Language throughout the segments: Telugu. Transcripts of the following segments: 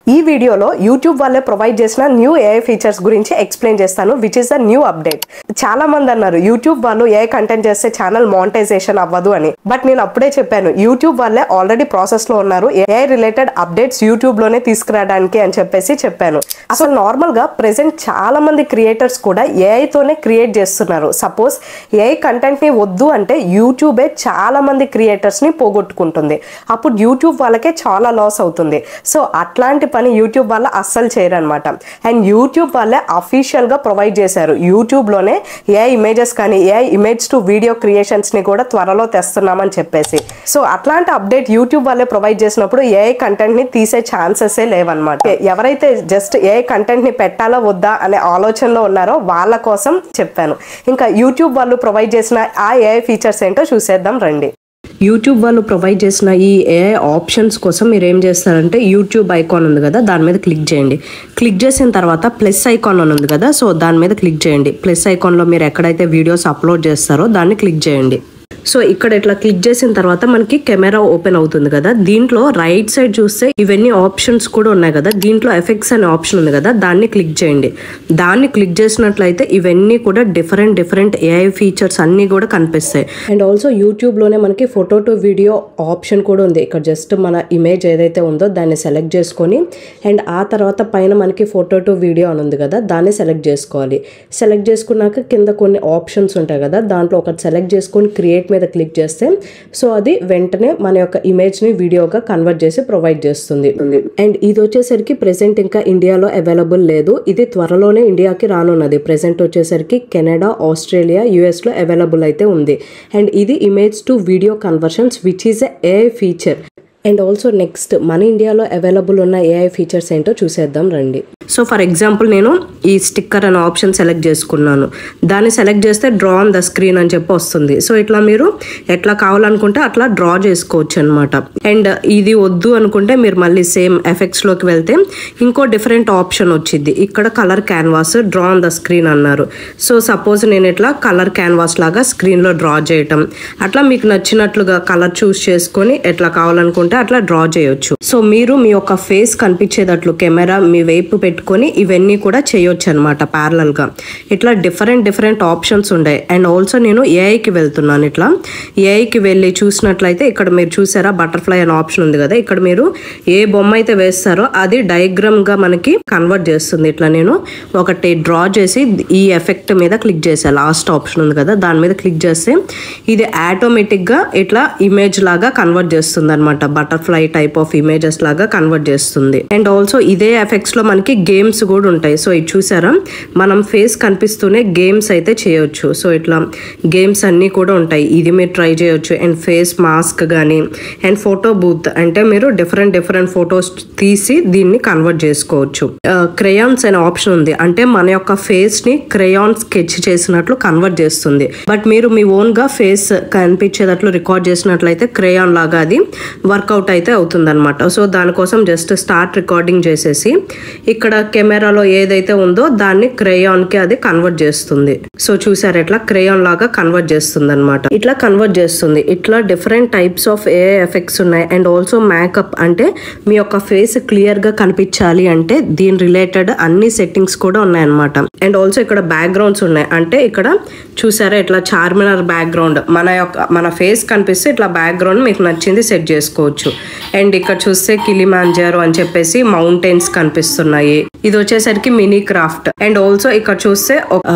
ఈ వీడియోలో యూట్యూబ్ వాళ్ళే ప్రొవైడ్ చేసిన న్యూ ఏఐ ఫీచర్స్ గురించి ఎక్స్ప్లెయిన్ చేస్తాను which is the new update చాలా మంది అన్నారు యూట్యూబ్ వాళ్ళు ఏ కంటెంట్ చేస్తే ఛానల్ మానిటైజేషన్ అవ్వదు అని బట్ నేను అప్పుడే చెప్పాను యూట్యూబ్ వాళ్ళే ఆల్రెడీ ప్రాసెస్ లో ఉన్నారు ఏఐ రిలేటెడ్ అప్డేట్స్ యూట్యూబ్ లోనే తీసుకురావడానికి అని చెప్పేసి చెప్పాను అసలు నార్మల్ గా ప్రెసెంట్ చాలా మంది క్రియేటర్స్ కూడా ఏఐ తోనే క్రియేట్ చేస్తున్నారు సపోజ్ ఏఐ కంటెంట్ ని వద్దు అంటే యూట్యూబే చాలా మంది క్రియేటర్స్ ని పోగొట్టుకుంటుంది అప్పుడు యూట్యూబ్ వాళ్ళకే చాలా లాస్ అవుతుంది సో అట్లాంటి పని యూట్యూబ్ వాళ్ళ అస్సలు చేయరనమాట అండ్ యూట్యూబ్ వాళ్ళే అఫీషియల్ గా ప్రొవైడ్ చేశారు యూట్యూబ్ లోనే ఏ ఇమేజెస్ కానీ a image to video creations ని కూడా త్వరలో తెస్తున్నామని చెప్పేసి సో అట్లాంటి అప్డేట్ యూట్యూబ్ వాళ్ళే ప్రొవైడ్ చేసినప్పుడు ఏ కంటెంట్ ని తీసే ఛాన్సెస్ లేవన్నమాట ఎవరైతే జస్ట్ ఏ కంటెంట్ ని పెట్టాలా వద్దా అనే ఆలోచనలో ఉన్నారో వాళ్ళ కోసం చెప్పాను ఇంకా యూట్యూబ్ వాళ్ళు ప్రొవైడ్ చేసిన ఆ ఏ ఫీచర్స్ ఏంటో చూసేద్దాం రండి యూట్యూబ్ వాళ్ళు ప్రొవైడ్ చేసిన ఈ ఏఐ ఆప్షన్స్ కోసం మీరు ఏం చేస్తారంటే యూట్యూబ్ ఐకాన్ ఉంది కదా దాని మీద క్లిక్ చేయండి క్లిక్ చేసిన తర్వాత ప్లస్ ఐకాన్ అని ఉంది కదా సో దాని మీద క్లిక్ చేయండి ప్లస్ ఐకాన్లో మీరు ఎక్కడైతే వీడియోస్ అప్లోడ్ చేస్తారో దాన్ని క్లిక్ చేయండి సో ఇక్కడ ఇట్లా క్లిక్ చేసిన తర్వాత మనకి కెమెరా ఓపెన్ అవుతుంది కదా దీంట్లో రైట్ సైడ్ చూస్తే ఇవన్నీ ఆప్షన్స్ కూడా ఉన్నాయి కదా దీంట్లో ఎఫెక్ట్స్ అనే ఆప్షన్ ఉంది కదా దాన్ని క్లిక్ చేయండి దాన్ని క్లిక్ చేసినట్లయితే ఇవన్నీ కూడా డిఫరెంట్ డిఫరెంట్ ఏఐ ఫీచర్స్ అన్నీ కూడా కనిపిస్తాయి అండ్ ఆల్సో యూట్యూబ్లోనే మనకి ఫోటో టు వీడియో ఆప్షన్ కూడా ఉంది ఇక్కడ జస్ట్ మన ఇమేజ్ ఏదైతే ఉందో దాన్ని సెలెక్ట్ చేసుకొని అండ్ ఆ తర్వాత పైన మనకి ఫోటో టు వీడియో అని ఉంది కదా దాన్ని సెలెక్ట్ చేసుకోవాలి సెలెక్ట్ చేసుకున్నాక కింద కొన్ని ఆప్షన్స్ ఉంటాయి కదా దాంట్లో ఒకటి సెలెక్ట్ చేసుకొని క్రియేట్ మీద క్లిక్ చేస్తే సో అది వెంటనే మన యొక్క ఇమేజ్ని వీడియోగా కన్వర్ట్ చేసి ప్రొవైడ్ చేస్తుంది అండ్ ఇది వచ్చేసరికి ప్రెసెంట్ ఇంకా ఇండియాలో అవైలబుల్ లేదు ఇది త్వరలోనే ఇండియాకి రానున్నది ప్రెసెంట్ వచ్చేసరికి కెనడా ఆస్ట్రేలియా యుఎస్లో అవైలబుల్ అయితే ఉంది అండ్ ఇది image to video conversions which is a feature and also next మన ఇండియాలో అవైలబుల్ ఉన్న ఏఐ ఫీచర్స్ ఏంటో చూసేద్దాం రండి సో ఫర్ ఎగ్జాంపుల్ నేను ఈ స్టిక్కర్ అనే ఆప్షన్ సెలెక్ట్ చేసుకున్నాను దాన్ని సెలెక్ట్ చేస్తే డ్రా ఆన్ ద స్క్రీన్ అని చెప్పి వస్తుంది సో ఇట్లా మీరు ఎట్లా కావాలనుకుంటే అట్లా డ్రా చేసుకోవచ్చు అనమాట అండ్ ఇది వద్దు అనుకుంటే మీరు మళ్ళీ సేమ్ ఎఫెక్ట్స్లోకి వెళ్తే ఇంకో డిఫరెంట్ ఆప్షన్ వచ్చింది ఇక్కడ colour canvas draw on the screen అన్నారు సో సపోజ్ నేను ఇట్లా కలర్ క్యాన్వాస్ లాగా స్క్రీన్లో డ్రా చేయటం అట్లా మీకు నచ్చినట్లుగా కలర్ చూస్ చేసుకొని ఎట్లా కావాలనుకుంటే అట్లా డ్రా చేయొచ్చు సో మీరు మీ యొక్క ఫేస్ కనిపించేటట్లు కెమెరా మీ వైపు పెట్టుకొని ఇవన్నీ కూడా చేయొచ్చు అనమాట ప్యారలల్ గా ఇట్లా డిఫరెంట్ డిఫరెంట్ ఆప్షన్స్ ఉన్నాయి అండ్ ఆల్సో నేను ఏఐకి వెళ్తున్నాను ఇట్లా ఏఐకి వెళ్ళి చూసినట్లయితే ఇక్కడ మీరు చూసారా బటర్ఫ్లై అనే ఆప్షన్ ఉంది కదా ఇక్కడ మీరు ఏ బొమ్మ అయితే వేస్తారో అది డయాగ్రామ్ గా మనకి కన్వర్ట్ చేస్తుంది ఇట్లా నేను ఒకటి డ్రా చేసి ఈ ఎఫెక్ట్ మీద క్లిక్ చేశాను లాస్ట్ ఆప్షన్ ఉంది కదా దాని మీద క్లిక్ చేస్తే ఇది ఆటోమేటిక్ గా ఇట్లా ఇమేజ్ లాగా కన్వర్ట్ చేస్తుంది అనమాట బటర్ఫ్లై టైప్ ఆఫ్ ఇమేజెస్ లాగా కన్వర్ట్ చేస్తుంది అండ్ ఆల్సో ఇదే ఎఫెక్ట్స్ లో మనకి గేమ్స్ కూడా ఉంటాయి సో ఇది చూసారా మనం ఫేస్ కనిపిస్తూనే గేమ్స్ అయితే చేయొచ్చు సో ఇట్లా గేమ్స్ అన్నీ కూడా ఉంటాయి ఇది మీరు ట్రై చేయొచ్చు అండ్ ఫేస్ మాస్క్ కానీ అండ్ ఫోటో బూత్ అంటే మీరు డిఫరెంట్ డిఫరెంట్ ఫొటోస్ తీసి దీన్ని కన్వర్ట్ చేసుకోవచ్చు క్రేయాన్స్ అనే ఆప్షన్ ఉంది అంటే మన యొక్క ఫేస్ ని క్రేయాన్ స్కెచ్ చేసినట్లు కన్వర్ట్ చేస్తుంది బట్ మీరు మీ ఓన్ గా ఫేస్ కనిపించేటట్లు రికార్డ్ చేసినట్లయితే క్రేయాన్ లాగా అది వర్కౌట్ అయితే అవుతుంది అనమాట సో దానికోసం జస్ట్ స్టార్ట్ రికార్డింగ్ చేసేసి ఇక్కడ కెమెరాలో ఏదైతే ఉందో దాన్ని క్రేయాన్ కి అది కన్వర్ట్ చేస్తుంది సో చూసారు ఎట్లా క్రేయాన్ లాగా కన్వర్ట్ చేస్తుంది అనమాట ఇట్లా కన్వర్ట్ చేస్తుంది ఇట్లా డిఫరెంట్ టైప్స్ ఆఫ్ ఏ ఎఫెక్ట్స్ ఉన్నాయి అండ్ ఆల్సో మేకప్ అంటే మీ యొక్క ఫేస్ క్లియర్ గా కనిపించాలి అంటే దీని రిలేటెడ్ అన్ని సెట్టింగ్స్ కూడా ఉన్నాయన్నమాట అండ్ ఆల్సో ఇక్కడ బ్యాక్గ్రౌండ్స్ ఉన్నాయి అంటే ఇక్కడ చూసారా ఇట్లా చార్మినార్ బ్యాక్గ్రౌండ్ మన యొక్క మన ఫేస్ కనిపిస్తే ఇట్లా బ్యాక్గ్రౌండ్ మీకు నచ్చింది సెట్ చేసుకోవచ్చు అండ్ ఇక్కడ చూస్తే కిలిమాంజారో అని చెప్పేసి మౌంటైన్స్ కనిపిస్తున్నాయి ఇది వచ్చేసరికి మినీ క్రాఫ్ట్ అండ్ ఆల్సో ఇక్కడ చూస్తే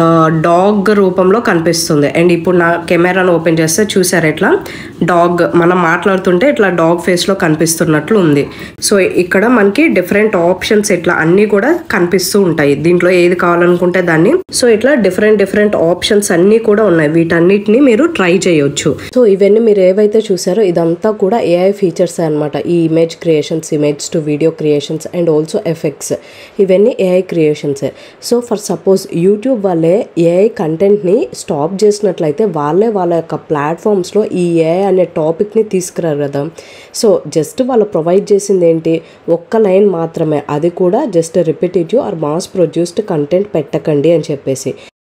డాగ్ రూపంలో కనిపిస్తుంది అండ్ ఇప్పుడు నా కెమెరాను ఓపెన్ చేస్తే చూసారు ఇట్లా డాగ్ మనం మాట్లాడుతుంటే ఇట్లా డాగ్ ఫేస్ లో కనిపిస్తున్నట్లు ఉంది సో ఇక్కడ మనకి డిఫరెంట్ ఆప్షన్స్ ఇట్లా అన్ని కూడా కనిపిస్తూ ఉంటాయి దీంట్లో ఏది కావాలనుకుంటే దాన్ని సో ఇట్లా డిఫరెంట్ డిఫరెంట్ ఆప్షన్స్ అన్ని కూడా ఉన్నాయి వీటన్నిటిని మీరు ట్రై చేయొచ్చు సో ఇవన్నీ మీరు ఏవైతే చూసారో ఇదంతా కూడా ఏఐ ఫీచర్స్ అనమాట ఈ image creations image to video creations and also effects ఇవన్నీ AI creations so for suppose YouTube వాళ్ళే ఏఐ కంటెంట్ని స్టాప్ చేసినట్లయితే వాళ్ళే వాళ్ళ యొక్క ప్లాట్ఫామ్స్లో ఈ ఏఐ అనే టాపిక్ని తీసుకురారు కదా సో జస్ట్ వాళ్ళు ప్రొవైడ్ చేసింది ఏంటి ఒక్క లైన్ మాత్రమే అది కూడా just repetitive or mass produced content పెట్టకండి అని చెప్పేసి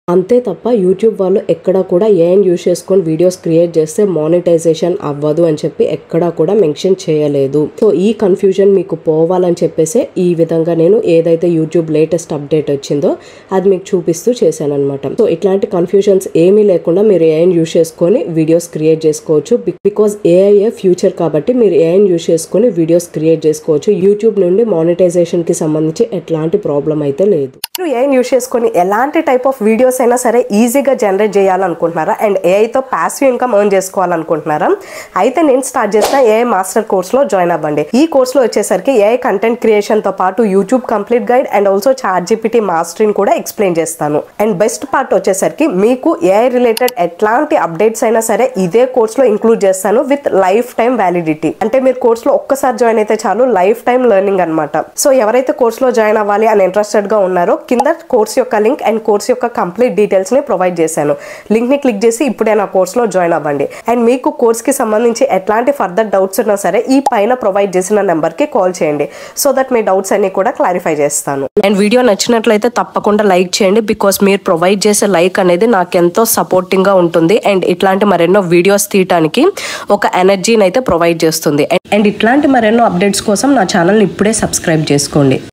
అంతే తప్ప యూట్యూబ్ వాళ్ళు ఎక్కడా కూడా ఏఐన్ యూస్ చేసుకొని వీడియోస్ క్రియేట్ చేస్తే మానిటైజేషన్ అవ్వదు అని చెప్పి ఎక్కడా కూడా మెన్షన్ చేయలేదు సో ఈ కన్ఫ్యూజన్ మీకు పోవాలని చెప్పేసి ఈ విధంగా నేను ఏదైతే యూట్యూబ్ లేటెస్ట్ అప్డేట్ వచ్చిందో అది మీకు చూపిస్తూ చేశాను అనమాట సో ఇట్లాంటి కన్ఫ్యూజన్స్ ఏమీ లేకుండా మీరు ఏఐన్ యూస్ చేసుకొని వీడియోస్ క్రియేట్ చేసుకోవచ్చు బికాస్ ఏఐఏ ఫ్యూచర్ కాబట్టి మీరు ఏఐన్ యూస్ చేసుకొని వీడియోస్ క్రియేట్ చేసుకోవచ్చు యూట్యూబ్ నుండి మానిటైజేషన్ కి సంబంధించి ఎట్లాంటి ప్రాబ్లం అయితే లేదు మీరు ఏఐన్ యూస్ చేసుకొని ఎలాంటి టైప్ ఆఫ్ వీడియోస్ అయినా సరే ఈజీగా జనరేట్ చేయాలనుకుంటున్నారా అండ్ ఏఐతో ప్యాసివ్ ఇన్కమ్ ఎర్న్ చేసుకోవాలనుకుంటున్నారా అయితే నేను స్టార్ట్ చేసిన ఏఐ మాస్టర్ కోర్స్ లో జాయిన్ అవ్వండి ఈ కోర్స్ లో వచ్చేసరికి ఏఐ కంటెంట్ క్రియేషన్ తో పాటు YouTube complete guide and also chat GPT mastering కూడా ఎక్స్ప్లెయిన్ చేస్తాను అండ్ బెస్ట్ పార్ట్ వచ్చేసరికి మీకు ఏఐ రిలేటెడ్ ఎట్లాంటి అప్డేట్స్ అయినా సరే ఇదే కోర్స్ లో ఇంక్లూడ్ చేస్తాను విత్ లైఫ్ టైం వ్యాలిడిటీ అంటే మీరు కోర్స్ లో ఒక్కసారి జాయిన్ అయితే చాలు లైఫ్ టైం లెర్నింగ్ అనమాట సో ఎవరైతే కోర్స్ లో జాయిన్ అవ్వాలి అని ఇంట్రెస్టెడ్ గా ఉన్నారో కింద కోర్స్ యొక్క లింక్ అండ్ కోర్స్ యొక్క కంప్లీట్ డీటెయిల్స్ ని ప్రొవైడ్ చేశాను లింక్ ని క్లిక్ చేసి ఇప్పుడే నా కోర్స్ లో జాయిన్ అవ్వండి అండ్ మీకు కోర్స్ కి సంబంధించి ఎట్లాంటి ఫర్దర్ డౌట్స్ ఉన్నా సరే ఈ పైన ప్రొవైడ్ చేసిన నెంబర్ కి కాల్ చేయండి సో దట్ మీ డౌట్స్ అన్ని కూడా క్లారిఫై చేస్తాను అండ్ వీడియో నచ్చినట్లయితే తప్పకుండా లైక్ చేయండి బికాస్ మీరు ప్రొవైడ్ చేసే లైక్ అనేది నాకు ఎంతో సపోర్టింగ్ గా ఉంటుంది అండ్ ఇట్లాంటి మరెన్నో వీడియోస్ తీయటానికి ఒక ఎనర్జీని అయితే ప్రొవైడ్ చేస్తుంది అండ్ ఇట్లాంటి మరెన్నో అప్డేట్స్ కోసం నా ఛానల్ ఇప్పుడే సబ్స్క్రైబ్ చేసుకోండి